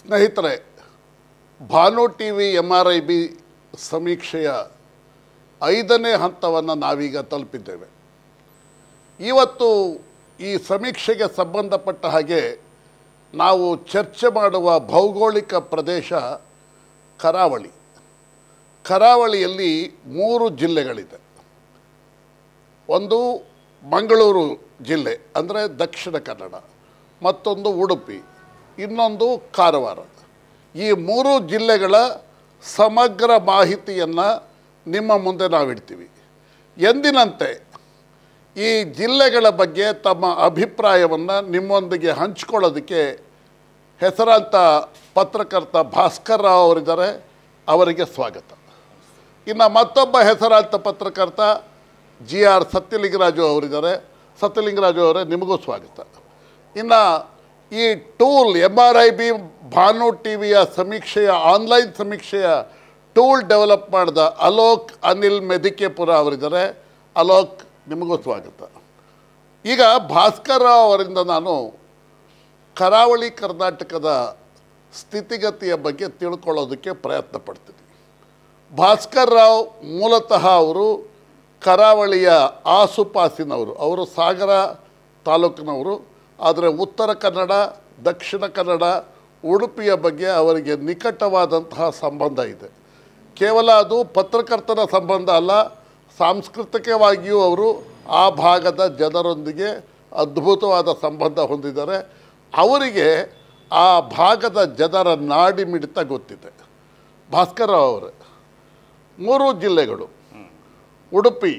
ಸ್ನೇಹಿತರೆ Bhanu T V M R I B ಸಮೀಕ್ಷೆಯ ಐದನೇ ಹಂತವನ್ನು ನಾವೀಗ ತಲುಪಿದ್ದೇವೆ ಇವತ್ತು ಈ ಸಮೀಕ್ಷೆಗೆ ಸಂಬಂಧಪಟ್ಟ ಹಾಗೆ ನಾವು ಚರ್ಚೆ ಮಾಡುವ ಭೌಗೋಳಿಕ ಪ್ರದೇಶ ಕರಾವಳಿ ಕರಾವಳಿಯಲ್ಲಿ ಮೂರು ಜಿಲ್ಲೆಗಳಿದೆ ಒಂದು ಮಂಗಳೂರು ಜಿಲ್ಲೆ ಅಂದರೆ ದಕ್ಷಿಣ ಕನ್ನಡ ಮತ್ತೊಂದು ಉಡುಪಿ ಇನ್ನೊಂದು ಕಾರವಾರ ಈ ಮೂರು ಜಿಲ್ಲೆಗಳ ಸಮಗ್ರ ಮಾಹಿತಿಯನ್ನು ನಿಮ್ಮ ಮುಂದೆ ನಾವಿಡ್ತೀವಿ ಎಂದಿನಂತೆ ಈ ಜಿಲ್ಲೆಗಳ ಬಗ್ಗೆ ತಮ್ಮ ಅಭಿಪ್ರಾಯವನ್ನು ನಿಮ್ಮೊಂದಿಗೆ ಹಂಚ್ಕೊಳ್ಳೋದಕ್ಕೆ ಹೆಸರಾಂತ ಪತ್ರಕರ್ತ ಭಾಸ್ಕರ್ ರಾವ್ ಅವರಿದ್ದಾರೆ ಅವರಿಗೆ ಸ್ವಾಗತ ಇನ್ನು ಮತ್ತೊಬ್ಬ ಹೆಸರಾಂತ ಪತ್ರಕರ್ತ ಜಿ ಆರ್ ಸತ್ಯಲಿಂಗರಾಜು ಅವರಿದ್ದಾರೆ ಸತ್ಯಲಿಂಗರಾಜು ಅವರೇ ನಿಮಗೂ ಸ್ವಾಗತ ಇನ್ನು ಈ tool M R I B Bhanu T ವಿಯ ಸಮೀಕ್ಷೆಯ ಆನ್ಲೈನ್ ಸಮೀಕ್ಷೆಯ ಟೂಲ್ ಡೆವಲಪ್ ಮಾಡಿದ ಅಲೋಕ್ ಅನಿಲ್ ಮೆದಿಕೆಪುರ ಅವರಿದ್ದಾರೆ ಅಲೋಕ್ ನಿಮಗೂ ಸ್ವಾಗತ ಈಗ ಭಾಸ್ಕರ್ ರಾವ್ ಅವರಿಂದ ನಾನು ಕರಾವಳಿ ಕರ್ನಾಟಕದ ಸ್ಥಿತಿಗತಿಯ ಬಗ್ಗೆ ತಿಳ್ಕೊಳ್ಳೋದಕ್ಕೆ ಪ್ರಯತ್ನ ಪಡ್ತೀನಿ ಭಾಸ್ಕರ್ ರಾವ್ ಮೂಲತಃ ಅವರು ಕರಾವಳಿಯ ಆಸುಪಾಸಿನವರು ಅವರು ಸಾಗರ ತಾಲೂಕಿನವರು ಆದರೆ ಉತ್ತರ ಕನ್ನಡ ದಕ್ಷಿಣ ಕನ್ನಡ ಉಡುಪಿಯ ಬಗ್ಗೆ ಅವರಿಗೆ ನಿಕಟವಾದಂತಹ ಸಂಬಂಧ ಇದೆ ಕೇವಲ ಅದು ಪತ್ರಕರ್ತನ ಸಂಬಂಧ ಅಲ್ಲ ಸಾಂಸ್ಕೃತಿಕವಾಗಿಯೂ ಅವರು ಆ ಭಾಗದ ಜನರೊಂದಿಗೆ ಅದ್ಭುತವಾದ ಸಂಬಂಧ ಹೊಂದಿದ್ದಾರೆ ಅವರಿಗೆ ಆ ಭಾಗದ ಜನರ ನಾಡಿ ಮಿಡಿತ ಗೊತ್ತಿದೆ ಭಾಸ್ಕರ್ ರಾವ್ ಅವರೇ ಮೂರು ಜಿಲ್ಲೆಗಳು ಉಡುಪಿ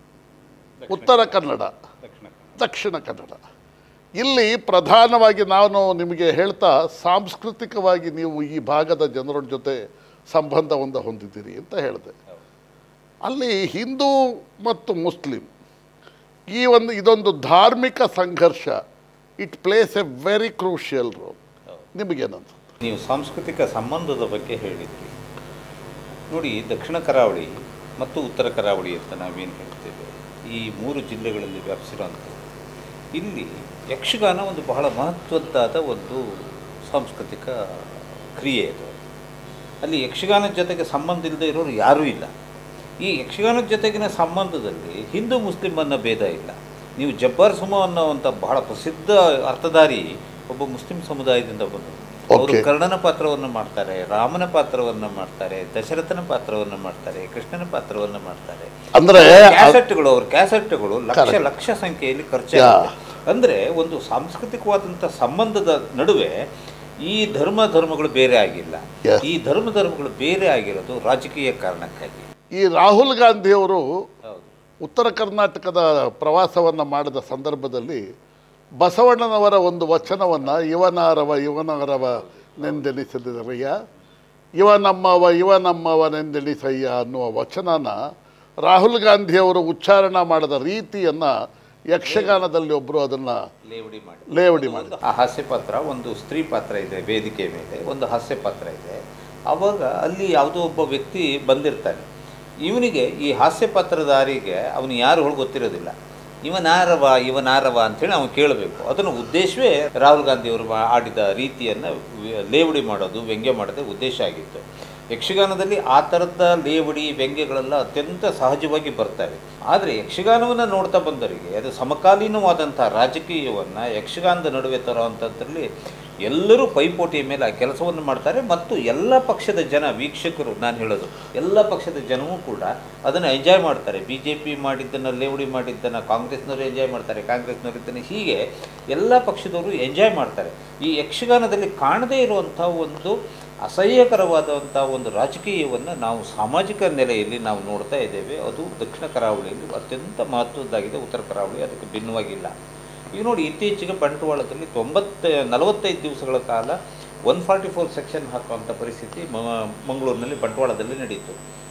ಉತ್ತರ ಕನ್ನಡ ದಕ್ಷಿಣ ಕನ್ನಡ ಇಲ್ಲಿ ಪ್ರಧಾನವಾಗಿ ನಾನು ನಿಮಗೆ ಹೇಳ್ತಾ ಸಾಂಸ್ಕೃತಿಕವಾಗಿ ನೀವು ಈ ಭಾಗದ ಜನರ ಜೊತೆ ಸಂಬಂಧವನ್ನು ಹೊಂದಿದ್ದೀರಿ ಅಂತ ಹೇಳಿದೆ ಅಲ್ಲಿ ಹಿಂದೂ ಮತ್ತು ಮುಸ್ಲಿಂ ಈ ಒಂದು ಇದೊಂದು ಧಾರ್ಮಿಕ ಸಂಘರ್ಷ it plays a very crucial role ನಿಮಗೇನಂತ ನೀವು ಸಾಂಸ್ಕೃತಿಕ ಸಂಬಂಧದ ಬಗ್ಗೆ ಹೇಳಿದ್ರಿ ನೋಡಿ ದಕ್ಷಿಣ ಕರಾವಳಿ ಮತ್ತು ಉತ್ತರ ಕರಾವಳಿ ಅಂತ ನಾವೇನು ಹೇಳ್ತೇವೆ ಈ ಮೂರು ಜಿಲ್ಲೆಗಳಲ್ಲಿ ವ್ಯಾಪಿಸಿರೋಂಥದ್ದು ಇಲ್ಲಿ ಯಕ್ಷಗಾನ ಒಂದು ಬಹಳ ಮಹತ್ವದ್ದಾದ ಒಂದು ಸಾಂಸ್ಕೃತಿಕ ಕ್ರಿಯೆ ಅದು ಅಲ್ಲಿ ಯಕ್ಷಗಾನದ ಜೊತೆಗೆ ಸಂಬಂಧ ಇಲ್ಲದೆ ಇರೋರು ಯಾರೂ ಇಲ್ಲ ಈ ಯಕ್ಷಗಾನದ ಜೊತೆಗಿನ ಸಂಬಂಧದಲ್ಲಿ ಹಿಂದೂ ಮುಸ್ಲಿಂ ಅನ್ನೋ ಭೇದ ಇಲ್ಲ ನೀವು ಜಬ್ಬಾರ್ ಸುಮ ಅನ್ನೋವಂಥ ಬಹಳ ಪ್ರಸಿದ್ಧ ಅರ್ಥಧಾರಿ ಒಬ್ಬ ಮುಸ್ಲಿಂ ಸಮುದಾಯದಿಂದ ಬಂದರು ಅವರು Okay. ಕರ್ಣನ ಪಾತ್ರವನ್ನು ಮಾಡ್ತಾರೆ ರಾಮನ ಪಾತ್ರವನ್ನು ಮಾಡ್ತಾರೆ ದಶರಥನ ಪಾತ್ರವನ್ನು ಮಾಡ್ತಾರೆ ಕೃಷ್ಣನ ಪಾತ್ರವನ್ನು ಮಾಡ್ತಾರೆ ಅಂದ್ರೆ ಕ್ಯಾಸೆಟ್ಗಳು ಅವ್ರ ಕ್ಯಾಸೆಟ್ಗಳು ಲಕ್ಷ ಲಕ್ಷ ಸಂಖ್ಯೆಯಲ್ಲಿ ಖರ್ಚಾಗುತ್ತೆ ಅಂದ್ರೆ ಒಂದು ಸಾಂಸ್ಕೃತಿಕವಾದಂಥ ಸಂಬಂಧದ ನಡುವೆ ಈ ಧರ್ಮ ಧರ್ಮಗಳು ಬೇರೆ ಆಗಿಲ್ಲ Yes. ಈ ಧರ್ಮ ಧರ್ಮಗಳು ಬೇರೆ ಆಗಿರೋದು ರಾಜಕೀಯ ಕಾರಣಕ್ಕಾಗಿ ಈ ರಾಹುಲ್ ಗಾಂಧಿಯವರು ಹೌದು ಉತ್ತರ ಕರ್ನಾಟಕದ ಪ್ರವಾಸವನ್ನು ಮಾಡಿದ ಸಂದರ್ಭದಲ್ಲಿ ಬಸವಣ್ಣನವರ ಒಂದು ವಚನವನ್ನು ಇವನಾರವ ಇವನಾರವ ನೆಂದೆನಿಸಿದರಯ್ಯ ಇವ ನಮ್ಮವ ಇವ ನಮ್ಮವನೆಂದೆಣಿಸಯ್ಯ ಅನ್ನುವ ವಚನನ ರಾಹುಲ್ ಗಾಂಧಿಯವರು ಉಚ್ಚಾರಣ ಮಾಡಿದ ರೀತಿಯನ್ನು ಯಕ್ಷಗಾನದಲ್ಲಿ ಒಬ್ಬರು ಅದನ್ನು ಲೇವಡಿ ಮಾಡಿ ಲೇವಡಿ ಮಾಡಿ ಆ ಹಾಸ್ಯ ಪಾತ್ರ ಒಂದು ಸ್ತ್ರೀ ಪಾತ್ರ ಇದೆ ವೇದಿಕೆ ಮೇಲೆ ಒಂದು ಹಾಸ್ಯ ಪಾತ್ರ ಇದೆ ಆವಾಗ ಅಲ್ಲಿ ಯಾವುದೋ ಒಬ್ಬ ವ್ಯಕ್ತಿ ಬಂದಿರ್ತಾನೆ ಇವನಿಗೆ ಈ ಹಾಸ್ಯ ಪಾತ್ರಧಾರಿಗೆ ಅವನು ಯಾರು ಹೊಳು ಗೊತ್ತಿರೋದಿಲ್ಲ ಇವನಾರವ ಇವನಾರವ ಅಂಥೇಳಿ ಅವನು ಕೇಳಬೇಕು ಅದನ್ನು ಉದ್ದೇಶವೇ ರಾಹುಲ್ ಗಾಂಧಿಯವರು ಮಾ- ಆಡಿದ ರೀತಿಯನ್ನು ಲೇವಡಿ ಮಾಡೋದು ವ್ಯಂಗ್ಯ ಮಾಡೋದೇ ಉದ್ದೇಶ ಆಗಿತ್ತು ಯಕ್ಷಗಾನದಲ್ಲಿ ಆ ಥರದ ಲೇವಡಿ ವ್ಯಂಗ್ಯಗಳೆಲ್ಲ ಅತ್ಯಂತ ಸಹಜವಾಗಿ ಬರ್ತವೆ ಆದರೆ ಯಕ್ಷಗಾನವನ್ನು ನೋಡ್ತಾ ಬಂದವರಿಗೆ ಅದು ಸಮಕಾಲೀನವಾದಂಥ ರಾಜಕೀಯವನ್ನು ಯಕ್ಷಗಾನದ ನಡುವೆ ತರುವಂಥದ್ರಲ್ಲಿ ಎಲ್ಲರೂ ಪೈಪೋಟಿಯ ಮೇಲೆ ಆ ಕೆಲಸವನ್ನು ಮಾಡ್ತಾರೆ ಮತ್ತು ಎಲ್ಲ ಪಕ್ಷದ ಜನ ವೀಕ್ಷಕರು ನಾನು ಹೇಳೋದು ಎಲ್ಲ ಪಕ್ಷದ ಜನವೂ ಕೂಡ ಅದನ್ನು ಎಂಜಾಯ್ ಮಾಡ್ತಾರೆ ಬಿ ಜೆ ಪಿ ಮಾಡಿದ್ದನ್ನು ಲೇವಡಿ ಮಾಡಿದ್ದನ್ನು ಕಾಂಗ್ರೆಸ್ನವರು ಎಂಜಾಯ್ ಮಾಡ್ತಾರೆ ಕಾಂಗ್ರೆಸ್ನವರು ಇದನ್ನು ಹೀಗೆ ಎಲ್ಲ ಪಕ್ಷದವರು ಎಂಜಾಯ್ ಮಾಡ್ತಾರೆ ಈ ಯಕ್ಷಗಾನದಲ್ಲಿ ಕಾಣದೇ ಇರುವಂಥ ಒಂದು ಅಸಹ್ಯಕರವಾದಂಥ ಒಂದು ರಾಜಕೀಯವನ್ನು ನಾವು ಸಾಮಾಜಿಕ ನೆಲೆಯಲ್ಲಿ ನಾವು ನೋಡ್ತಾ ಇದ್ದೇವೆ ಅದು ದಕ್ಷಿಣ ಕರಾವಳಿಯಲ್ಲಿ ಅತ್ಯಂತ ಮಹತ್ವದ್ದಾಗಿದೆ ಉತ್ತರ ಕರಾವಳಿ ಅದಕ್ಕೆ ಭಿನ್ನವಾಗಿಲ್ಲ ಈಗ ನೋಡಿ ಇತ್ತೀಚೆಗೆ ಬಂಟ್ವಾಳದಲ್ಲಿ ತೊಂಬತ್ತ ನಲವತ್ತೈದು ದಿವಸಗಳ ಕಾಲ ಒನ್ ಫಾರ್ಟಿ ಫೋರ್ ಸೆಕ್ಷನ್ ಹಾಕುವಂಥ ಪರಿಸ್ಥಿತಿ ಮ ಮಂಗಳೂರಿನಲ್ಲಿ ಬಂಟ್ವಾಳದಲ್ಲಿ ನಡೀತು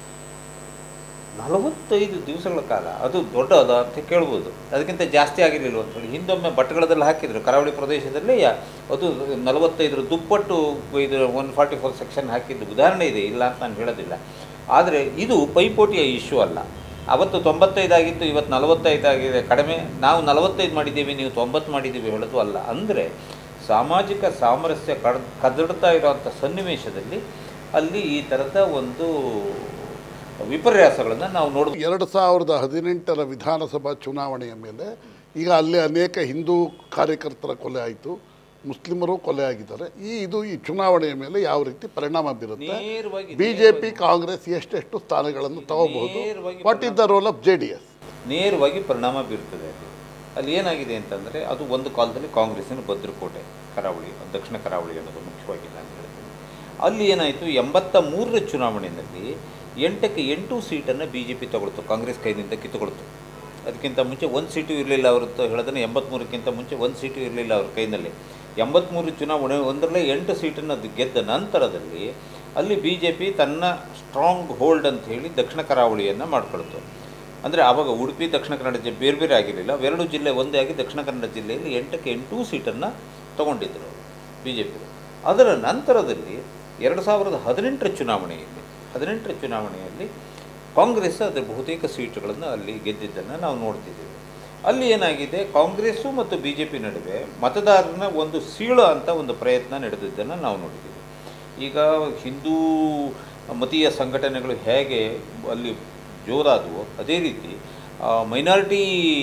ನಲವತ್ತೈದು ದಿವಸಗಳ ಕಾಲ ಅದು ದೊಡ್ಡದ ಅಂತ ಕೇಳ್ಬೋದು ಅದಕ್ಕಿಂತ ಜಾಸ್ತಿ ಆಗಿರಲಿಲ್ಲ ಅಂತೇಳಿ ಹಿಂದೊಮ್ಮೆ ಭಟ್ಕಳದಲ್ಲಿ ಹಾಕಿದ್ರು ಕರಾವಳಿ ಪ್ರದೇಶದಲ್ಲಿ ಯಾ- ಅದು ನಲವತ್ತೈದರ ದುಪ್ಪಟ್ಟು ಇದು ಒನ್ ಫಾರ್ಟಿ ಫೋರ್ ಸೆಕ್ಷನ್ ಹಾಕಿದ್ದು ಉದಾಹರಣೆ ಇದೆ ಇಲ್ಲ ಅಂತ ನಾನು ಹೇಳೋದಿಲ್ಲ ಆದರೆ ಇದು ಪೈಪೋಟಿಯ ಇಶ್ಯೂ ಅಲ್ಲ ಅವತ್ತು ತೊಂಬತ್ತೈದು ಆಗಿತ್ತು ಇವತ್ತು ನಲವತ್ತೈದು ಆಗಿದೆ ಕಡಿಮೆ ನಾವು ನಲವತ್ತೈದು ಮಾಡಿದ್ದೀವಿ ನೀವು ತೊಂಬತ್ತು ಮಾಡಿದ್ದೀವಿ ಹೇಳೋದು ಅಲ್ಲ ಅಂದರೆ ಸಾಮಾಜಿಕ ಸಾಮರಸ್ಯ ಕಡ್ ಕದಡ್ತಾ ಇರೋವಂಥ ಸನ್ನಿವೇಶದಲ್ಲಿ ಅಲ್ಲಿ ಈ ಥರದ ಒಂದು ವಿಪರ್ಯಾಸಗಳನ್ನು ನಾವು ನೋಡ್ಬೋದು ಎರಡು ಸಾವಿರದ ಹದಿನೆಂಟರ ವಿಧಾನಸಭಾ ಚುನಾವಣೆಯ ಮೇಲೆ ಈಗ ಅಲ್ಲಿ ಅನೇಕ ಹಿಂದೂ ಕಾರ್ಯಕರ್ತರ ಕೊಲೆ ಆಯಿತು ಮುಸ್ಲಿಮರು ಕೊಲೆ ಆಗಿದ್ದಾರೆ ಈ ಇದು ಈ ಚುನಾವಣೆಯ ಮೇಲೆ ಯಾವ ರೀತಿ ಪರಿಣಾಮ ಬೀರುತ್ತೆ ನೇರವಾಗಿ ಬಿಜೆಪಿ ಕಾಂಗ್ರೆಸ್ ಎಷ್ಟೆಷ್ಟು ಸ್ಥಾನಗಳನ್ನು ತಗೋಬಹುದು ನೇರವಾಗಿ what is the role of J D S ನೇರವಾಗಿ ಪರಿಣಾಮ ಬೀರ್ತದೆ ಅಲ್ಲಿ ಅಲ್ಲಿ ಏನಾಗಿದೆ ಅಂತಂದರೆ ಅದು ಒಂದು ಕಾಲದಲ್ಲಿ ಕಾಂಗ್ರೆಸ್ಸಿನ ಭದ್ರಕೋಟೆ ಕರಾವಳಿ ದಕ್ಷಿಣ ಕರಾವಳಿ ಅನ್ನೋದು ಮುಖ್ಯವಾಗಿ ನಾನು ಹೇಳ್ತೀನಿ ಅಲ್ಲಿ ಏನಾಯಿತು ಎಂಬತ್ತ ಮೂರರ ಚುನಾವಣೆಯಲ್ಲಿ ಎಂಟಕ್ಕೆ ಎಂಟು ಸೀಟನ್ನು ಬಿ ಜೆ ಪಿ ತಗೊಳ್ತು ಕಾಂಗ್ರೆಸ್ ಕೈನಿಂದ ಕಿತ್ತುಕೊಳ್ತು ಅದಕ್ಕಿಂತ ಮುಂಚೆ ಒಂದು ಸೀಟು ಇರಲಿಲ್ಲ ಅವ್ರದ್ದು ಹೇಳಿದ್ರೆ ಎಂಬತ್ತ್ಮೂರಕ್ಕಿಂತ ಮುಂಚೆ ಒಂದು ಸೀಟು ಇರಲಿಲ್ಲ ಅವ್ರ ಕೈನಲ್ಲಿ ಎಂಬತ್ತ್ಮೂರು ಚುನಾವಣೆ ಒಂದರಲ್ಲೇ ಎಂಟು ಸೀಟನ್ನು ಅದು ಗೆದ್ದ ನಂತರದಲ್ಲಿ ಅಲ್ಲಿ ಬಿ ಜೆ ಪಿ ತನ್ನ ಸ್ಟ್ರಾಂಗ್ ಹೋಲ್ಡ್ ಅಂತ ಹೇಳಿ ದಕ್ಷಿಣ ಕರಾವಳಿಯನ್ನು ಮಾಡ್ಕೊಳ್ತು ಅಂದರೆ ಆವಾಗ ಉಡುಪಿ ದಕ್ಷಿಣ ಕನ್ನಡ ಜಿಲ್ಲೆ ಬೇರೆ ಬೇರೆ ಆಗಿರಲಿಲ್ಲ ಅವೆರಡು ಜಿಲ್ಲೆ ಒಂದೇ ಆಗಿ ದಕ್ಷಿಣ ಕನ್ನಡ ಜಿಲ್ಲೆಯಲ್ಲಿ ಎಂಟಕ್ಕೆ ಎಂಟು ಸೀಟನ್ನು ತಗೊಂಡಿದ್ದರು ಬಿ ಜೆ ಪಿ ಅದರ ನಂತರದಲ್ಲಿ ಎರಡು ಸಾವಿರದ ಹದಿನೆಂಟರ ಚುನಾವಣೆಯಲ್ಲಿ ಹದಿನೆಂಟರ ಚುನಾವಣೆಯಲ್ಲಿ ಕಾಂಗ್ರೆಸ್ ಅದರ ಬಹುತೇಕ ಸೀಟುಗಳನ್ನು ಅಲ್ಲಿ ಗೆದ್ದಿದ್ದನ್ನು ನಾವು ನೋಡ್ತಿದ್ದೀವಿ ಅಲ್ಲಿ ಏನಾಗಿದೆ ಕಾಂಗ್ರೆಸ್ಸು ಮತ್ತು ಬಿ ಜೆ ಪಿ ನಡುವೆ ಮತದಾರನ ಒಂದು ಸೀಳು ಅಂತ ಒಂದು ಪ್ರಯತ್ನ ನಡೆದಿದ್ದನ್ನು ನಾವು ನೋಡಿದ್ದೀವಿ ಈಗ ಹಿಂದೂ ಮತೀಯ ಸಂಘಟನೆಗಳು ಹೇಗೆ ಅಲ್ಲಿ ಜೋರಾದವು ಅದೇ ರೀತಿ ಮೈನಾರಿಟಿ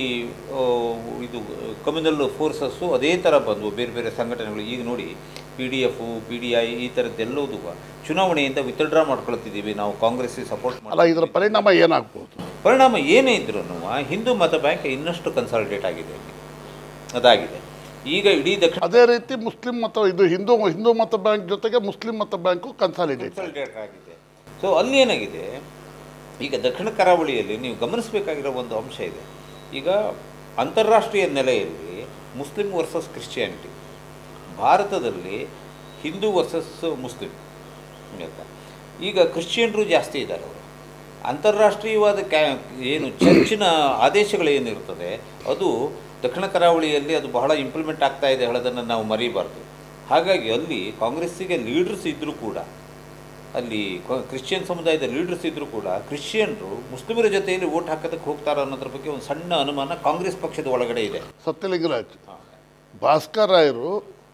ಇದು ಕಮ್ಯುನಲ್ ಫೋರ್ಸಸ್ಸು ಅದೇ ಥರ ಬಂದವು ಬೇರೆ ಬೇರೆ ಸಂಘಟನೆಗಳು ಈಗ ನೋಡಿ P D F P D I ಈ ಥರದ್ದೆಲ್ಲದೂ ಚುನಾವಣೆಯಿಂದ ವಿತ್ಡ್ರಾ ಮಾಡ್ಕೊಳ್ತಿದ್ದೀವಿ ನಾವು ಕಾಂಗ್ರೆಸ್ಸಿಗೆ ಸಪೋರ್ಟ್ ಮಾಡಿ ಅಲ್ಲ ಇದರ ಪರಿಣಾಮ ಏನಾಗ್ಬೋದು ಪರಿಣಾಮ ಏನೇ ಇದ್ರೂ ಹಿಂದೂ ಮತ ಬ್ಯಾಂಕ್ ಇನ್ನಷ್ಟು ಕನ್ಸಾಲಿಡೇಟ್ ಆಗಿದೆ ಅಲ್ಲಿ. ಅದಾಗಿದೆ ಈಗ ಇಡೀ ದಕ್ಷಿಣ ಅದೇ ರೀತಿ ಮುಸ್ಲಿಂ ಮತ ಇದು ಹಿಂದೂ ಹಿಂದೂ ಮತ ಬ್ಯಾಂಕ್ ಜೊತೆಗೆ ಮುಸ್ಲಿಂ ಮತ ಬ್ಯಾಂಕು ಕನ್ಸಾಲಿಡೇಟ್ ಕನ್ಸಾಲಿಡೇಟ್ ಆಗಿದೆ ಸೊ ಅಲ್ಲಿ ಏನಾಗಿದೆ ಈಗ ದಕ್ಷಿಣ ಕರಾವಳಿಯಲ್ಲಿ ನೀವು ಗಮನಿಸಬೇಕಾಗಿರೋ ಒಂದು ಅಂಶ ಇದೆ ಈಗ ಅಂತಾರಾಷ್ಟ್ರೀಯ ನೆಲೆಯಲ್ಲಿ ಮುಸ್ಲಿಂ ವರ್ಸಸ್ ಕ್ರಿಶ್ಚಿಯಾನಿಟಿ ಭಾರತದಲ್ಲಿ ಹಿಂದೂ ವರ್ಸಸ್ ಮುಸ್ಲಿಂ ಆಯ್ತಾ? ಈಗ ಕ್ರಿಶ್ಚಿಯನ್ರು ಜಾಸ್ತಿ ಇದ್ದಾರೆ ಅವರು ಅಂತಾರಾಷ್ಟ್ರೀಯವಾದ ಕ್ಯಾ ಏನು ಚರ್ಚಿನ ಆದೇಶಗಳೇನಿರ್ತದೆ ಅದು ದಕ್ಷಿಣ ಕರಾವಳಿಯಲ್ಲಿ ಅದು ಬಹಳ ಇಂಪ್ಲಿಮೆಂಟ್ ಆಗ್ತಾ ಇದೆ ಹೇಳೋದನ್ನು ನಾವು ಮರೀಬಾರ್ದು ಹಾಗಾಗಿ ಅಲ್ಲಿ ಕಾಂಗ್ರೆಸ್ಸಿಗೆ ಲೀಡರ್ಸ್ ಇದ್ದರೂ ಕೂಡ ಅಲ್ಲಿ ಕ- ಕ್ರಿಶ್ಚಿಯನ್ ಸಮುದಾಯದ ಲೀಡರ್ಸ್ ಇದ್ದರೂ ಕೂಡ ಕ್ರಿಶ್ಚಿಯನ್ರು ಮುಸ್ಲಿಮರ ಜೊತೆಯಲ್ಲಿ ಓಟ್ ಹಾಕೋದಕ್ಕೆ ಹೋಗ್ತಾರ ಅನ್ನೋದ್ರ ಬಗ್ಗೆ ಒಂದು ಸಣ್ಣ ಅನುಮಾನ ಕಾಂಗ್ರೆಸ್ ಪಕ್ಷದ ಒಳಗಡೆ ಇದೆ ಸತ್ಯಲಿಂಗರಾಜ್ ಭಾಸ್ಕರ್ ರಾಯರು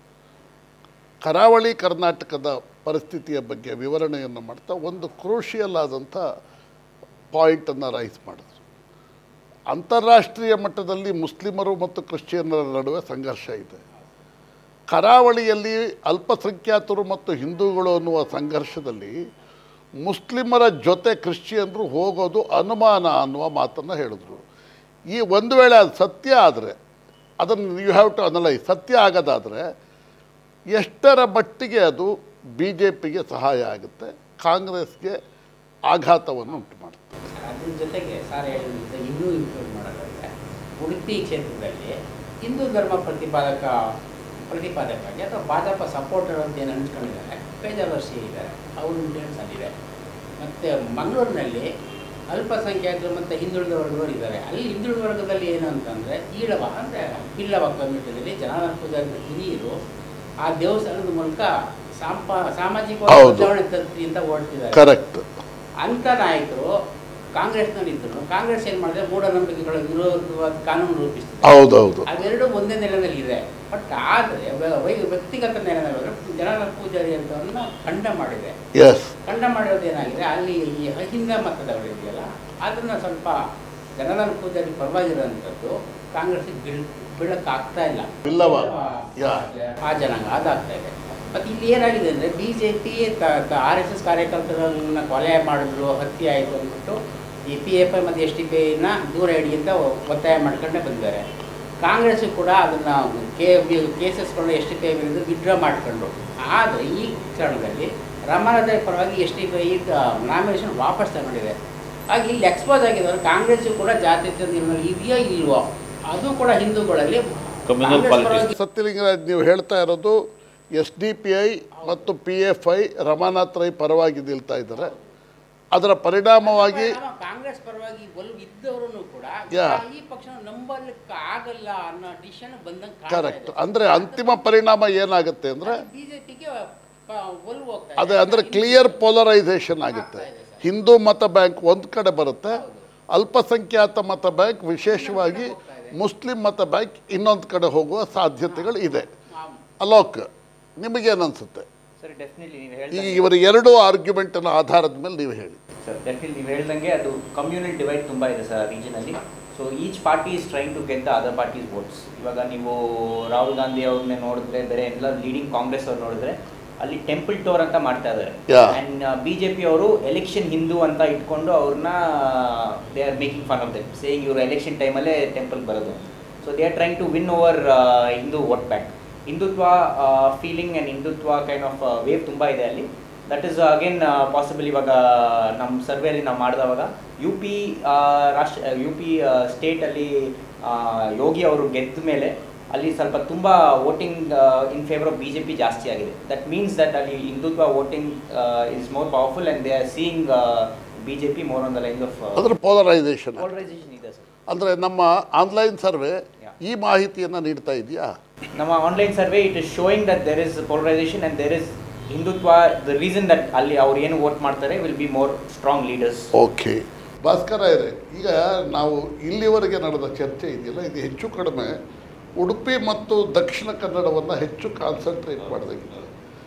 ಕರಾವಳಿ ಕರ್ನಾಟಕದ ಪರಿಸ್ಥಿತಿಯ ಬಗ್ಗೆ ವಿವರಣೆಯನ್ನು ಮಾಡ್ತಾ ಒಂದು ಕ್ರೂಷಿಯಲ್ ಆದಂಥ ಪಾಯಿಂಟನ್ನು ರೈಸ್ ಮಾಡಿದ್ರು ಅಂತಾರಾಷ್ಟ್ರೀಯ ಮಟ್ಟದಲ್ಲಿ ಮುಸ್ಲಿಮರು ಮತ್ತು ಕ್ರಿಶ್ಚಿಯನ್ನರ ನಡುವೆ ಸಂಘರ್ಷ ಇದೆ ಕರಾವಳಿಯಲ್ಲಿ ಅಲ್ಪಸಂಖ್ಯಾತರು ಮತ್ತು ಹಿಂದೂಗಳು ಅನ್ನುವ ಸಂಘರ್ಷದಲ್ಲಿ ಮುಸ್ಲಿಮರ ಜೊತೆ ಕ್ರಿಶ್ಚಿಯನ್ರು ಹೋಗೋದು ಅನುಮಾನ ಅನ್ನುವ ಮಾತನ್ನು ಹೇಳಿದ್ರು ಈ ಒಂದು ವೇಳೆ ಅದು ಸತ್ಯ ಆದರೆ ಅದನ್ನು ಯು ಹ್ಯಾವ್ ಟು ಅನಲೈಸ್ ಸತ್ಯ ಆಗೋದಾದರೆ ಎಷ್ಟರ ಮಟ್ಟಿಗೆ ಅದು ಬಿ ಜೆ ಪಿಗೆ ಸಹಾಯ ಆಗುತ್ತೆ ಕಾಂಗ್ರೆಸ್ಗೆ ಆಘಾತವನ್ನು ಉಂಟು ಮಾಡುತ್ತೆ ಅದ್ರ ಜೊತೆಗೆ ಸರ್ ಹೇಳಿದಂತೆ ಇನ್ನೂ ಇಂಪ್ರೂವ್ ಮಾಡೋದಾದ್ರೆ ಉಡುಪಿ ಕ್ಷೇತ್ರದಲ್ಲಿ ಹಿಂದೂ ಧರ್ಮ ಪ್ರತಿಪಾದಕ ಪ್ರತಿಪಾದಕರಾಗಿ ಅಥವಾ ಭಾಜಪ ಸಪೋರ್ಟರ್ ಅಂತ ಏನು ಅನ್ಸ್ಕೊಂಡಿದ್ದಾರೆ ಪೇಜಾವರ್ಷಿ ಇದ್ದಾರೆ ಅವರು ಇಂಡಿಯನ್ಸ್ ಅಲ್ಲಿದೆ ಮತ್ತು ಮಂಗಳೂರಿನಲ್ಲಿ ಅಲ್ಪಸಂಖ್ಯಾತರು ಮತ್ತು ಹಿಂದುಳಿದ ವರ್ಗದವರು ಇದ್ದಾರೆ ಅಲ್ಲಿ ಹಿಂದುಳಿದ ವರ್ಗದಲ್ಲಿ ಏನು ಅಂತಂದರೆ ಈಳವ ಅಂದರೆ ಪಿಲ್ಲವ ಕಮ್ಯುನಿಟಿಯಲ್ಲಿ ಜನಾರ್ದನ ಪೂಜಾರಿ ಹಿರಿಯರು ಆ ದೇವಸ್ಥಾನದ ಮೂಲಕ ಸಾಂಪ ಸಾಮಾಜಿಕ ಹೌದು. ಬದಲಾವಣೆ ತರ್ತಿ ಅಂತ ಓಡ್ತಿದ್ದಾರೆ ಕರೆಕ್ಟ್ ಅಂಥ ನಾಯಕರು ಕಾಂಗ್ರೆಸ್ನಲ್ಲಿದ್ದರು ಕಾಂಗ್ರೆಸ್ ಏನು ಮಾಡಿದ್ರೆ ಮೂಢನಂಬಿಕೆಗಳ ವಿರೋಧವಾದ ಕಾನೂನು ರೂಪಿಸ್ತಿದೆ ಹೌದೌದು ಅವೆರಡು ಒಂದೇ ನೆಲೆಯಲ್ಲಿ ಇದೆ ಬಟ್ ಆದರೆ ವ್ಯಕ್ತಿಗತ ನೆಲೆನಲ್ಲಿ ಜನಾರ್ದನ ಪೂಜಾರಿ ಅಂತವನ್ನು ಖಂಡ ಮಾಡಿದೆ ಎಸ್ ಖಂಡ ಮಾಡಿರೋದು ಏನಾಗಿದೆ ಅಲ್ಲಿ ಈ ಅಹಿಂದ ಮತದವರಿದೆಯಲ್ಲ ಅದನ್ನು ಸ್ವಲ್ಪ ಜನಾರ್ದನ ಪೂಜಾರಿ ಪರವಾಗಿರೋಂಥದ್ದು ಕಾಂಗ್ರೆಸ್ಗೆ ಬೀಳ್ ಬೀಳಕ್ಕಾಗ್ತಾ ಇಲ್ಲ ಇಲ್ಲವ ಯಾ ಆ ಜನಾಂಗ ಅದಾಗ್ತಾ ಇದೆ ಮತ್ತು ಇಲ್ಲಿ ಏನಾಗಿದೆ ಅಂದರೆ B J P R S S ಕಾರ್ಯಕರ್ತರನ್ನ ಕೊಲೆ ಮಾಡಿದ್ರು ಹತ್ಯೆ ಆಯಿತು ಅಂದ್ಬಿಟ್ಟು ಈ ಪಿ ಎಫ್ ಐ ಮತ್ತು ಎಸ್ ಟಿ ಪಿ ಐನ ದೂರ ಇಡಿ ಅಂತ ಒತ್ತಾಯ ಮಾಡ್ಕೊಂಡೇ ಬಂದಿದ್ದಾರೆ ಕಾಂಗ್ರೆಸ್ಸು ಕೂಡ ಅದನ್ನು ಕೆ ಕೇಸಸ್ಗಳನ್ನ ಎಸ್ ಟಿ ಪಿ ಐ ವಿರುದ್ಧ ವಿಡ್ರಾ ಮಾಡ್ಕೊಂಡ್ರು ಆದರೆ ಈ ಕ್ಷಣದಲ್ಲಿ ರಮಾನಾಥ ಪರವಾಗಿ S T P I nomination ವಾಪಸ್ ತಗೊಂಡಿದೆ ಹಾಗೆ ಇಲ್ಲಿ ಎಕ್ಸ್ಪೋಸ್ ಆಗಿದ್ದಾರೆ ಕಾಂಗ್ರೆಸ್ಸು ಕೂಡ ಜಾತಿ ನಿರ್ಣಯ ಇದೆಯೋ ಇಲ್ವೋ ಅದು ಕೂಡ ಹಿಂದೂಗಳಲ್ಲಿ Communal ಕಾಂಗ್ರೆಸ್ politics. ಪರವಾಗಿ ಸತ್ಯಲಿಂಗರಾಜ್ ನೀವು ಹೇಳ್ತಾ ಇರೋದು ಎಸ್ ಡಿ ಪಿ ಐ ಮತ್ತು P F I Ramanath Rai ಪರವಾಗಿ ನಿಲ್ತಾ ಇದ್ದಾರೆ ಅದರ ಪರಿಣಾಮವಾಗಿ ಪರಿಣಾಮ ಕಾಂಗ್ರೆಸ್ ಪರವಾಗಿ ಒಲವು ಇದ್ದವರು ಕೂಡ Yeah. ಈ ಪಕ್ಷ ನಂಬಲಿಕ್ಕೆ ಆಗಲ್ಲ ಅನ್ನೋ ಡಿಸಿಷನ್ ಬಂದಂಗೆ ಕರೆಕ್ಟ್ ಅಂದರೆ ಅಂತಿಮ ಪರಿಣಾಮ ಏನಾಗುತ್ತೆ ಅಂದರೆ ಬಿಜೆಪಿಗೆ ಒಲವು ಹೋಗ್ತಾ ಅದೇ ಅಂದರೆ ಕ್ಲಿಯರ್ ಪೋಲರೈಸೇಷನ್ ಆಗುತ್ತೆ ಹಿಂದೂ ಮತ ಬ್ಯಾಂಕ್ ಒಂದು ಕಡೆ ಬರುತ್ತೆ ಅಲ್ಪಸಂಖ್ಯಾತ ಮತ ಬ್ಯಾಂಕ್ ವಿಶೇಷವಾಗಿ ಮುಸ್ಲಿಂ ಮತ ಬ್ಯಾಂಕ್ ಇನ್ನೊಂದು ಕಡೆ ಹೋಗುವ ಸಾಧ್ಯತೆಗಳು ಇದೆ ಅಲೋಕ್ ನಿಮಗೇನು ಅನಿಸುತ್ತೆ ಸರ್ ಡೆಫಿನೆಟ್ಲಿ ನೀವು ಈ ಹೇಳ್ದಂಗೆ ಇವರ ಎರಡು ಆರ್ಗ್ಯುಮೆಂಟಿನ ಆಧಾರದ ಮೇಲೆ ನೀವು ಹೇಳಿ ಸರ್ ಡೆಫಿನೆಟ್ಲಿ ನೀವು ಹೇಳ್ದಂಗೆ ಅದು ಕಮ್ಯುನಲ್ ಡಿವೈಡ್ ತುಂಬ ಇದೆ ಸರ್ ರೀಜನಲ್ಲಿ so each party is trying to get the other parties votes ಇವಾಗ ನೀವು ರಾಹುಲ್ ಗಾಂಧಿ ಅವ್ರನ್ನೇ ನೋಡಿದ್ರೆ ಬೇರೆ ಎಲ್ಲ ಲೀಡಿಂಗ್ ಕಾಂಗ್ರೆಸ್ ಅವ್ರು ನೋಡಿದ್ರೆ ಅಲ್ಲಿ ಟೆಂಪಲ್ ಟೋರ್ ಅಂತ ಮಾಡ್ತಾ ಇದ್ದಾರೆ Yeah. And B J P ಅವರು ಎಲೆಕ್ಷನ್ ಹಿಂದೂ ಅಂತ ಇಟ್ಕೊಂಡು ಅವ್ರನ್ನ they are making fun of them saying ಇವರು ಎಲೆಕ್ಷನ್ ಟೈಮಲ್ಲೇ ಟೆಂಪಲ್ ಬರೋದು so they are trying to win over Hindu vote bank Hindutva feeling and Hindutva kind of wave ತುಂಬ ಇದೆ ಅಲ್ಲಿ ದಟ್ ಈಸ್ ಅಗೇನ್ ಪಾಸಿಬಲ್ ಇವಾಗ ನಮ್ಮ ಸರ್ವೆಯಲ್ಲಿ ನಾವು ಮಾಡಿದವಾಗ ಯು ಪಿ ರಾಷ್ಟ್ರ ಯು ಪಿ ಸ್ಟೇಟಲ್ಲಿ ಯೋಗಿ ಅವರು ಗೆದ್ದ ಮೇಲೆ ಅಲ್ಲಿ ಸ್ವಲ್ಪ ತುಂಬ voting in favour of B J P ಜಾಸ್ತಿ ಆಗಿದೆ ದಟ್ ಮೀನ್ಸ್ ದಟ್ ಅಲ್ಲಿ Hindutva voting is more powerful and they are seeing B J P more on the line of ಅದರ ಪೋಲರೈಸೇಷನ್ ಪೋಲರೈಸೇಷನ್ ಇದೆ ಸರ್ ಅಂದರೆ ನಮ್ಮ ಆನ್ಲೈನ್ ಸರ್ವೆ ಈ ಮಾಹಿತಿಯನ್ನು ನೀಡ್ತಾ ಇದೆಯಾ ನಮ್ಮ online survey it is showing that there is polarisation and there is Hindutva the reason that ಅಲ್ಲಿ ಅವ್ರು ಏನು ವೋಟ್ ಮಾಡ್ತಾರೆ will be more strong leaders okay Bhaskara ಇರೇ ಈಗ ನಾವು ಇಲ್ಲಿವರೆಗೆ ನಡೆದ ಚರ್ಚೆ ಇದೆಯಲ್ಲ ಇದು ಹೆಚ್ಚು ಕಡಿಮೆ ಉಡುಪಿ ಮತ್ತು ದಕ್ಷಿಣ ಕನ್ನಡವನ್ನು ಹೆಚ್ಚು ಕಾನ್ಸಂಟ್ರೇಟ್ ಮಾಡಿದಾಗಿದೆ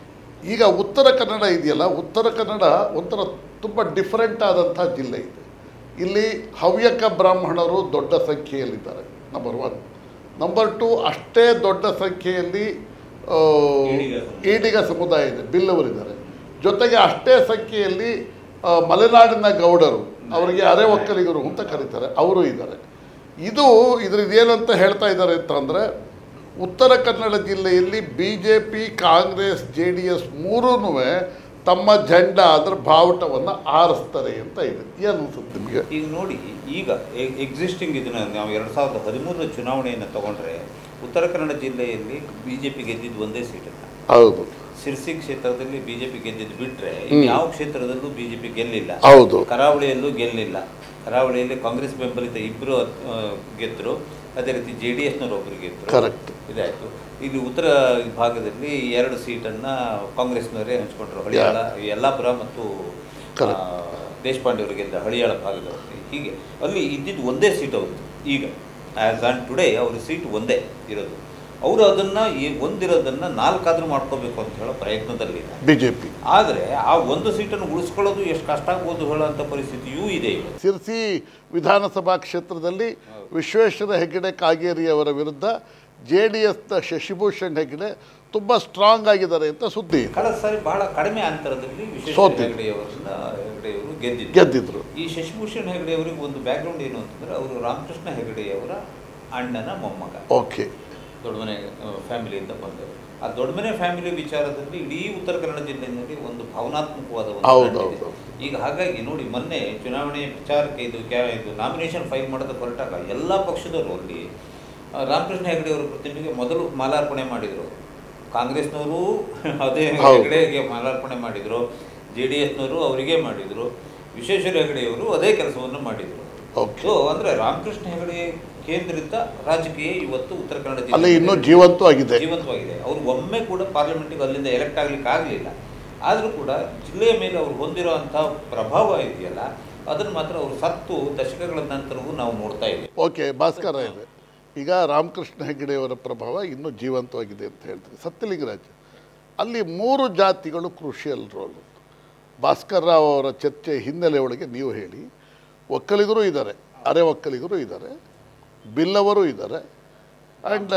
ಈಗ ಉತ್ತರ ಕನ್ನಡ ಇದೆಯಲ್ಲ ಉತ್ತರ ಕನ್ನಡ ಒಂಥರ ತುಂಬ ಡಿಫರೆಂಟ್ ಆದಂಥ ಜಿಲ್ಲೆ ಇದೆ ಇಲ್ಲಿ ಹವ್ಯಕ ಬ್ರಾಹ್ಮಣರು ದೊಡ್ಡ ಸಂಖ್ಯೆಯಲ್ಲಿದ್ದಾರೆ ನಂಬರ್ ಒನ್ ನಂಬರ್ ಟು ಅಷ್ಟೇ ದೊಡ್ಡ ಸಂಖ್ಯೆಯಲ್ಲಿ ಆ, ಈಡಿಗ ಸಮುದಾಯ. ಈಡಿಗ ಸಮುದಾಯ ಇದೆ ಬಿಲ್ಲವರಿದ್ದಾರೆ ಜೊತೆಗೆ ಅಷ್ಟೇ ಸಂಖ್ಯೆಯಲ್ಲಿ ಆ, ಮಲೆನಾಡಿನ ಗೌಡರು ಅವರಿಗೆ ಅರೆ ಒಕ್ಕಲಿಗರು ಅಂತ ಕರೀತಾರೆ ಅವರು ಇದ್ದಾರೆ ಇದು ಇದ್ರದ್ದು ಏನಂತ ಹೇಳ್ತಾ ಇದ್ದಾರೆ ಅಂತಂದರೆ ಉತ್ತರ ಕನ್ನಡ ಜಿಲ್ಲೆಯಲ್ಲಿ B J P Congress J D S ಮೂರೂ ತಮ್ಮ ಜೆಂಡ ಅದರ ಬಾವುಟವನ್ನು ಆರಿಸ್ತಾರೆ ಅಂತ ಇದೆ ಏನು ಅನ್ಸುತ್ತೆ ನಿಮಗೆ ಈಗ ನೋಡಿ ಈಗ ಎಕ್ಸಿಸ್ಟಿಂಗ್ ಇದನ್ನ ನಾವು ಎರಡು ಸಾವಿರದ ಹದಿಮೂರರ ಚುನಾವಣೆಯನ್ನು ತಗೊಂಡ್ರೆ ಉತ್ತರ ಕನ್ನಡ ಜಿಲ್ಲೆಯಲ್ಲಿ ಬಿ ಜೆ ಪಿ ಗೆದ್ದಿದ್ದು ಒಂದೇ ಸೀಟನ್ನು ಹೌದು ಸಿರ್ಸಿ ಕ್ಷೇತ್ರದಲ್ಲಿ ಬಿ ಜೆ ಪಿ ಗೆದ್ದಿದ್ದು ಬಿಟ್ಟರೆ ಹ್ಮ್. ಯಾವ ಕ್ಷೇತ್ರದಲ್ಲೂ ಬಿ ಜೆ ಪಿ ಗೆಲ್ಲಿಲ್ಲ ಹೌದು ಕರಾವಳಿಯಲ್ಲೂ ಗೆಲ್ಲಿಲ್ಲ ಕರಾವಳಿಯಲ್ಲಿ ಕಾಂಗ್ರೆಸ್ ಬೆಂಬಲಿತ ಇಬ್ಬರು ಗೆದ್ದರು ಅದೇ ರೀತಿ ಜೆ ಡಿ ಎಸ್ನವ್ರು ಒಬ್ಬರು ಗೆದ್ದರು Correct. ಇದಾಯಿತು ಇಲ್ಲಿ ಉತ್ತರ ಭಾಗದಲ್ಲಿ ಎರಡು ಸೀಟನ್ನು ಕಾಂಗ್ರೆಸ್ನವರೇ ಹಂಚ್ಕೊಂಡ್ರು ಹಳಿಯಾಳ ಯಲ್ಲಾಪುರ ಮತ್ತು Correct. ಆ, ದೇಶಪಾಂಡೆ ಅವರು ಗೆದ್ದ ಹಳಿಯಾಳ ಭಾಗದವರಿಗೆ ಹೀಗೆ ಅಲ್ಲಿ ಇದ್ದಿದ್ದು ಒಂದೇ ಸೀಟ್ ಅವ್ರದ್ದು ಈಗ ಆ್ಯಸ್ ಆನ್ ಟುಡೇ ಅವ್ರ ಸೀಟ್ ಒಂದೇ ಇರೋದು ಅವರು ಅದನ್ನು ಈ ಒಂದಿರೋದನ್ನು ನಾಲ್ಕಾದ್ರೂ ಮಾಡ್ಕೋಬೇಕು ಅಂತ ಹೇಳೋ ಪ್ರಯತ್ನದಲ್ಲಿದೆ ಬಿ ಜೆ ಪಿ ಆದರೆ ಆ ಒಂದು ಸೀಟನ್ನು ಉಳಿಸ್ಕೊಳ್ಳೋದು ಎಷ್ಟು ಕಷ್ಟ ಆಗ್ಬೋದು ಹೇಳೋಂಥ ಪರಿಸ್ಥಿತಿಯೂ ಇದೆ ಇವತ್ತು ಸಿರ್ಸಿ ವಿಧಾನಸಭಾ ಕ್ಷೇತ್ರದಲ್ಲಿ ವಿಶ್ವೇಶ್ವರ ಹೆಗಡೆ ಕಾಗೇರಿ ಅವರ ವಿರುದ್ಧ ಜೆ ಡಿ ಎಸ್ನ ಶಶಿಭೂಷಣ್ ಹೆಗಡೆ ತುಂಬ ಸ್ಟ್ರಾಂಗ್ ಆಗಿದ್ದಾರೆ ಅಂತ ಸುದ್ದಿ ಇದೆ. ಕಳೆದ ಸಾರಿ ಬಹಳ ಕಡಿಮೆ ಅಂತರದಲ್ಲಿ ವಿಶ್ವೇಶ್ವರ ಸೋತಿದ್ರು. ಹೆಗಡೆಯವರನ್ನ ಹೆಗಡೆಯವರು ಗೆದ್ದಿದ್ರು ಗೆದ್ದಿದ್ರು ಈ ಶಶಿಭೂಷಣ್ ಹೆಗಡೆಯವರಿಗೆ ಒಂದು ಬ್ಯಾಕ್ಗ್ರೌಂಡ್ ಏನು ಅಂತಂದ್ರೆ ಅವರು ರಾಮಕೃಷ್ಣ ಹೆಗಡೆಯವರ ಅಣ್ಣನ ಮೊಮ್ಮಗ ಓಕೆ ದೊಡ್ಡಮನೆ ಫ್ಯಾಮಿಲಿಯಿಂದ ಬಂದವರು ಆ ದೊಡ್ಡಮನೆ ಫ್ಯಾಮಿಲಿ ವಿಚಾರದಲ್ಲಿ ಇಡೀ ಉತ್ತರ ಕನ್ನಡ ಜಿಲ್ಲೆಯಲ್ಲಿ ಒಂದು ಭಾವನಾತ್ಮಕವಾದ ಒಂದು ಹೌದು, ನಂಟಿದೆ. ಹೌದು. ಈಗ ಹಾಗಾಗಿ ನೋಡಿ ಮೊನ್ನೆ ಚುನಾವಣೆ ಪ್ರಚಾರಕ್ಕೆ ಇದು ಕ್ಯಾ ಇದು ನಾಮಿನೇಷನ್ ಫೈಲ್ ಮಾಡೋದಕ್ಕೆ ಹೊರಟಾಗ ಎಲ್ಲ ಪಕ್ಷದವರು ಅಲ್ಲಿ ಆ, ರಾಮಕೃಷ್ಣ ಹೆಗಡೆ ಅವರ ಪ್ರತಿಮೆಗೆ ಮೊದಲು ಮಾಲಾರ್ಪಣೆ ಮಾಡಿದರು ಕಾಂಗ್ರೆಸ್ನವರು ಅದೇ ಹೌದು. ಹೆಗಡೆಗೆ ಮಾಲಾರ್ಪಣೆ ಮಾಡಿದರು ಜೆ ಡಿ ಎಸ್ನವರು ಅವರಿಗೆ ಮಾಡಿದರು ವಿಶ್ವೇಶ್ವರ ಹೆಗಡೆಯವರು ಅದೇ ಕೆಲಸವನ್ನು ಮಾಡಿದರು ಓಕೆ ಸೊ ಅಂದ್ರೆ ರಾಮಕೃಷ್ಣ ಹೆಗಡೆ ಕೇಂದ್ರಿತ ರಾಜಕೀಯ ಇವತ್ತು ಉತ್ತರ ಕನ್ನಡ ಅಲ್ಲಿ ಜಿಲ್ಲೆಯಲ್ಲಿ ಇನ್ನೂ ಜೀವಂತವಾಗಿದೆ ಜೀವಂತವಾಗಿದೆ ಅವರು ಒಮ್ಮೆ ಕೂಡ ಪಾರ್ಲಿಮೆಂಟಿಗೆ ಅಲ್ಲಿಂದ ಎಲೆಕ್ಟ್ ಆಗ್ಲಿಕ್ಕೆ ಆಗಲಿಲ್ಲ ಆದರೂ ಕೂಡ ಜಿಲ್ಲೆಯ ಮೇಲೆ ಅವರು ಹೊಂದಿರುವಂಥ ಪ್ರಭಾವ ಇದೆಯಲ್ಲ ಅದನ್ನು ಮಾತ್ರ ಅವರು ಸತ್ತು ದಶಕಗಳ ನಂತರವೂ ನಾವು ನೋಡ್ತಾ ಇದ್ದೇವೆ ಓಕೆ ಭಾಸ್ಕರ ಇದೆ ಈಗ ರಾಮಕೃಷ್ಣ ಹೆಗಡೆಯವರ ಪ್ರಭಾವ ಇನ್ನೂ ಜೀವಂತವಾಗಿದೆ ಅಂತ ಹೇಳ್ತೀವಿ ಸತ್ಯಲಿಂಗರಾಜ್ ಅಲ್ಲಿ ಮೂರು ಜಾತಿಗಳು ಕ್ರೂಷಿಯಲ್ ರೋಲ್ ಭಾಸ್ಕರ್ ರಾವ್ ಅವರ ಚರ್ಚೆ ಹಿನ್ನೆಲೆ ಒಳಗೆ ನೀವು ಹೇಳಿ ಒಕ್ಕಲಿಗರು ಇದ್ದಾರೆ ಅರೆ ಒಕ್ಕಲಿಗರು ಇದ್ದಾರೆ ಬಿಲ್ಲವರು ಇದ್ದಾರೆ ಆ್ಯಂಡ್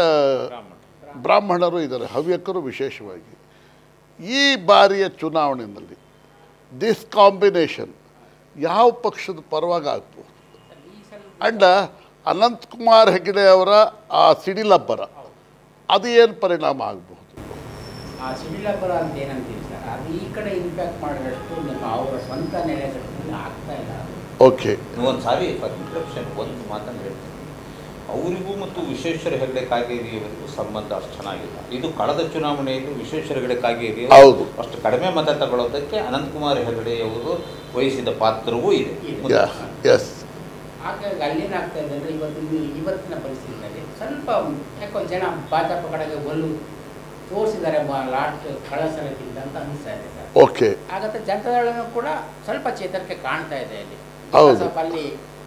ಬ್ರಾಹ್ಮಣರು ಇದ್ದಾರೆ ಹವ್ಯಕರು ವಿಶೇಷವಾಗಿ ಈ ಬಾರಿಯ ಚುನಾವಣೆಯಲ್ಲಿ ದಿಸ್ ಕಾಂಬಿನೇಷನ್ ಯಾವ ಪಕ್ಷದ ಪರವಾಗಿ ಆಗ್ಬೋದು ಅಂಡ್ ಅನಂತಕುಮಾರ್ ಹೆಗಡೆ ಅವರ ಆ ಸಿಡಿಲಬ್ಬರ ಅದು ಏನು ಪರಿಣಾಮ ಆಗಬಹುದು ಆ ಸಿಡಿಲಬ್ಬರ ಅಂತ ಏನಂತೀವಿ ಸರ್ ಅದು ಈ ಕಡೆ ಇಂಪ್ಯಾಕ್ಟ್ ಮಾಡಿದಷ್ಟು ನಿಮ್ಮ ಅವರ ಸ್ವಂತ ನೆಲೆಗಳಲ್ಲಿ ಆಗ್ತಾ ಇಲ್ಲ ಅದು. ಓಕೆ ಒಂದು ಸಾರಿ ಫಾರ್ ಇಂಟ್ರಪ್ಷನ್ ಒಂದು ಮಾತನ್ನು ಹೇಳ್ತೀನಿ ಅವರಿಗೂ ಮತ್ತು ವಿಶ್ವೇಶ್ವರ ಹೆಗಡೆ ಕಾಗೇರಿಯವರಿಗೂ ಸಂಬಂಧ ಅಷ್ಟು ಚೆನ್ನಾಗಿಲ್ಲ ಇದು ಕಳೆದ ಚುನಾವಣೆಯಲ್ಲಿ ವಿಶ್ವೇಶ್ವರ ಹೆಗಡೆ ಕಾಗೇರಿ ಹೌದು. ಅಷ್ಟು ಕಡಿಮೆ ಮತ ತಗೊಳ್ಳೋದಕ್ಕೆ ಅನಂತಕುಮಾರ್ ಹೆಗಡೆಯವರು ವಹಿಸಿದ ಪಾತ್ರವೂ ಇದೆ ಇದೆ. ಎಸ್ ಹಾಗಾಗಿ ಅಲ್ಲೇನಾಗ್ತಾ ಇದೆ ಅಂದರೆ ಇವತ್ತು ಈ- ಇವತ್ತಿನ ಪರಿಸ್ಥಿತಿಯಲ್ಲಿ ಸ್ವಲ್ಪ ಯಾಕೋ ಜನ ಭಾಜಪ ಕಡೆಗೆ ಒಲ್ಲು ತೋರಿಸಿದ್ದಾರೆ ಲಾಸ್ಟ್ ಕಳೆದ ಸಲಕ್ಕಿಂತ ಅಂತ ಅನಿಸ್ತಾ ಇದೆ ಸರ್ ಓಕೆ ಹಾಗಂತ ಜನತಾದಳನೂ ಕೂಡ ಸ್ವಲ್ಪ ಚೇತರಿಕೆ ಕಾಣ್ತಾ ಇದೆ ಅಲ್ಲಿ ಹೌದು. ಸ್ವಲ್ಪ ಅಲ್ಲಿ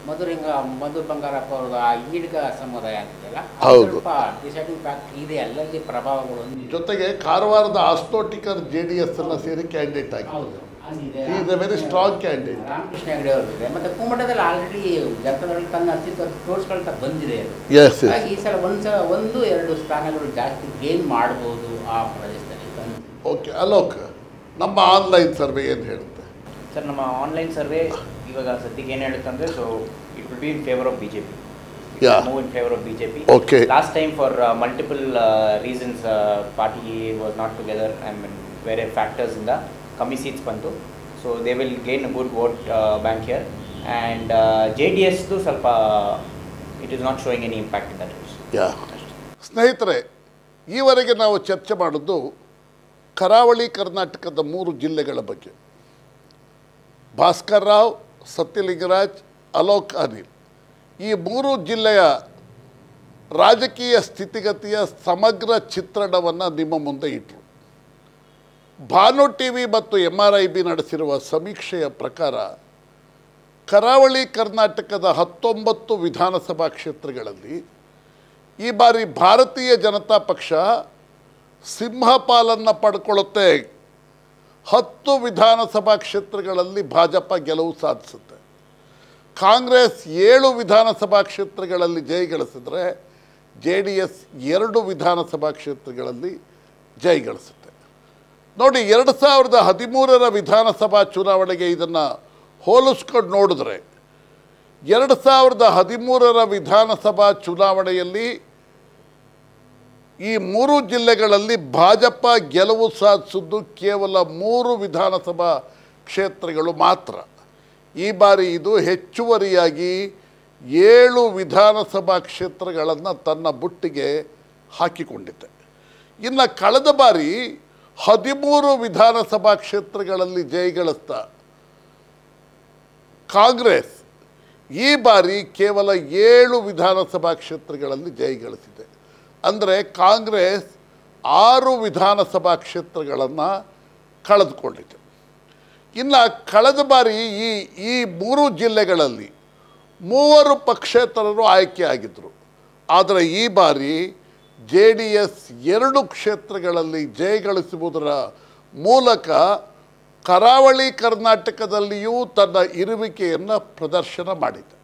ಮಧುರಿಂಗ ಮಧು ಬಂಗಾರಪ್ಪ ಅವ್ರದ್ದು ಆ ಈಡ್ಗ ಸಮುದಾಯ ಅಂತಿದೆಯಲ್ಲ ಅದು ಹೌದು. ಸ್ವಲ್ಪ ಡಿಸೈಡಿಂಗ್ ಫ್ಯಾಕ್ಟ್ ಇದೆ ಅಲ್ಲಲ್ಲಿ ಪ್ರಭಾವಗಳು ಹೊಂದಿದೆ. ಜೊತೆಗೆ ಕಾರವಾರದ ಆಸ್ಟೋಟಿಕರ್ ಜೆ ಡಿ ಎಸ್ ಅನ್ನ ಸೇರಿ ಕ್ಯಾಂಡಿಡೇಟ್ ಆಗಿ ಹೌದು ಅಲ್ಲಿದೆ He is a very strong candidate. Ramakrishna Hegde ಅವರಿದೆ ಮತ್ತೆ ಕುಮಟದಲ್ಲಿ ಆಲ್ರೆಡಿ ಜನತಾದಳ ತನ್ನ ಅಸ್ತಿತ್ವ ತೋರಿಸ್ಕೊಳ್ತಾ ಬಂದಿದೆ ಅದು ಎಸ್ ಎಸ್ ಹಾಗಾಗಿ ಈ ಸಲ ಒಂದು ಸಲ ಒಂದು ಎರಡು ಸ್ಥಾನಗಳು ಜಾಸ್ತಿ ಗೇನ್ ಮಾಡ್ಬೋದು ಆ ಪ್ರದೇಶದಲ್ಲಿ ಅಂತ ಓಕೆ ಅಲೋಕ್ ನಮ್ಮ ಆನ್ಲೈನ್ ಸರ್ವೆ ಏನು ಹೇಳುತ್ತೆ ಸರ್ ನಮ್ಮ ಆನ್ಲೈನ್ ಸರ್ವೆ ಇವಾಗ ಸದ್ಯಕ್ಕೆ ಏನು ಹೇಳುತ್ತೆ ಅಂದರೆ so it will be in favour of B J P Yeah. Move in favour of B J P Okay. Last time for multiple reasons party was not together I mean ಬೇರೆ ಫ್ಯಾಕ್ಟರ್ಸಿಂದ ಕಮ್ಮಿ seats ಬಂತು so they will gain a good vote bank here and J D ಎಸ್ದು ಸ್ವಲ್ಪ it is not showing any impact in that yeah ಸ್ನೇಹಿತರೆ ಈವರೆಗೆ ನಾವು ಚರ್ಚೆ ಮಾಡಿದ್ದು ಕರಾವಳಿ ಕರ್ನಾಟಕದ ಮೂರು ಜಿಲ್ಲೆಗಳ ಬಗ್ಗೆ ಭಾಸ್ಕರ್ ರಾವ್ ಸತ್ಯಲಿಂಗರಾಜ್ ಅಲೋಕ್ ಅನಿಲ್ ಈ ಮೂರು ಜಿಲ್ಲೆಯ ರಾಜಕೀಯ ಸ್ಥಿತಿಗತಿಯ ಸಮಗ್ರ ಚಿತ್ರಣವನ್ನು ನಿಮ್ಮ ಮುಂದೆ ಇಟ್ಟರು ಭಾನು ಟಿ ವಿ ಮತ್ತು ಎಮ್ ಆರ್ ಐ ಬಿ ನಡೆಸಿರುವ ಸಮೀಕ್ಷೆಯ ಪ್ರಕಾರ ಕರಾವಳಿ ಕರ್ನಾಟಕದ ಹತ್ತೊಂಬತ್ತು ವಿಧಾನಸಭಾ ಕ್ಷೇತ್ರಗಳಲ್ಲಿ ಈ ಬಾರಿ ಭಾರತೀಯ ಜನತಾ ಪಕ್ಷ ಸಿಂಹಪಾಲನ್ನು ಪಡ್ಕೊಳ್ಳುತ್ತೆ ಹತ್ತು ವಿಧಾನಸಭಾ ಕ್ಷೇತ್ರಗಳಲ್ಲಿ ಭಾಜಪ ಗೆಲುವು ಸಾಧಿಸುತ್ತೆ ಕಾಂಗ್ರೆಸ್ ಏಳು ವಿಧಾನಸಭಾ ಕ್ಷೇತ್ರಗಳಲ್ಲಿ ಜಯಗಳಿಸಿದ್ರೆ ಜೆ ಡಿ ಎಸ್ ಎರಡು ವಿಧಾನಸಭಾ ಕ್ಷೇತ್ರಗಳಲ್ಲಿ ಜಯಗಳಿಸುತ್ತೆ ನೋಡಿ ಎರಡು ಸಾವಿರದ ಹದಿಮೂರರ ವಿಧಾನಸಭಾ ಚುನಾವಣೆಗೆ ಇದನ್ನು ಹೋಲಿಸ್ಕೊಂಡು ನೋಡಿದ್ರೆ ಎರಡು ಸಾವಿರದ ಹದಿಮೂರರ ವಿಧಾನಸಭಾ ಚುನಾವಣೆಯಲ್ಲಿ ಈ ಮೂರು ಜಿಲ್ಲೆಗಳಲ್ಲಿ ಭಾಜಪ ಗೆಲುವು ಸಾಧಿಸಿದ್ದು ಕೇವಲ ಮೂರು ವಿಧಾನಸಭಾ ಕ್ಷೇತ್ರಗಳು ಮಾತ್ರ ಈ ಬಾರಿ ಇದು ಹೆಚ್ಚುವರಿಯಾಗಿ ಏಳು ವಿಧಾನಸಭಾ ಕ್ಷೇತ್ರಗಳನ್ನು ತನ್ನ ಬುಟ್ಟಿಗೆ ಹಾಕಿಕೊಂಡಿದೆ ಇನ್ನು ಕಳೆದ ಬಾರಿ ಹದಿಮೂರು ವಿಧಾನಸಭಾ ಕ್ಷೇತ್ರಗಳಲ್ಲಿ ಜಯಗಳಿಸ್ತಾ ಕಾಂಗ್ರೆಸ್ ಈ ಬಾರಿ ಕೇವಲ ಏಳು ವಿಧಾನಸಭಾ ಕ್ಷೇತ್ರಗಳಲ್ಲಿ ಜಯಗಳಿಸಿದೆ ಅಂದರೆ ಕಾಂಗ್ರೆಸ್ ಆರು ವಿಧಾನಸಭಾ ಕ್ಷೇತ್ರಗಳನ್ನು ಕಳೆದುಕೊಂಡಿದೆ ಇನ್ನು ಕಳೆದ ಬಾರಿ ಈ ಈ ಮೂರು ಜಿಲ್ಲೆಗಳಲ್ಲಿ ಮೂವರು ಪಕ್ಷೇತರರು ಆಯ್ಕೆಯಾಗಿದ್ದರು ಆದರೆ ಈ ಬಾರಿ ಜೆ ಡಿ ಎಸ್ ಎರಡು ಕ್ಷೇತ್ರಗಳಲ್ಲಿ ಜಯಗಳಿಸುವುದರ ಮೂಲಕ ಕರಾವಳಿ ಕರ್ನಾಟಕದಲ್ಲಿಯೂ ತನ್ನ ಇರುವಿಕೆಯನ್ನು ಪ್ರದರ್ಶನ ಮಾಡಿದೆ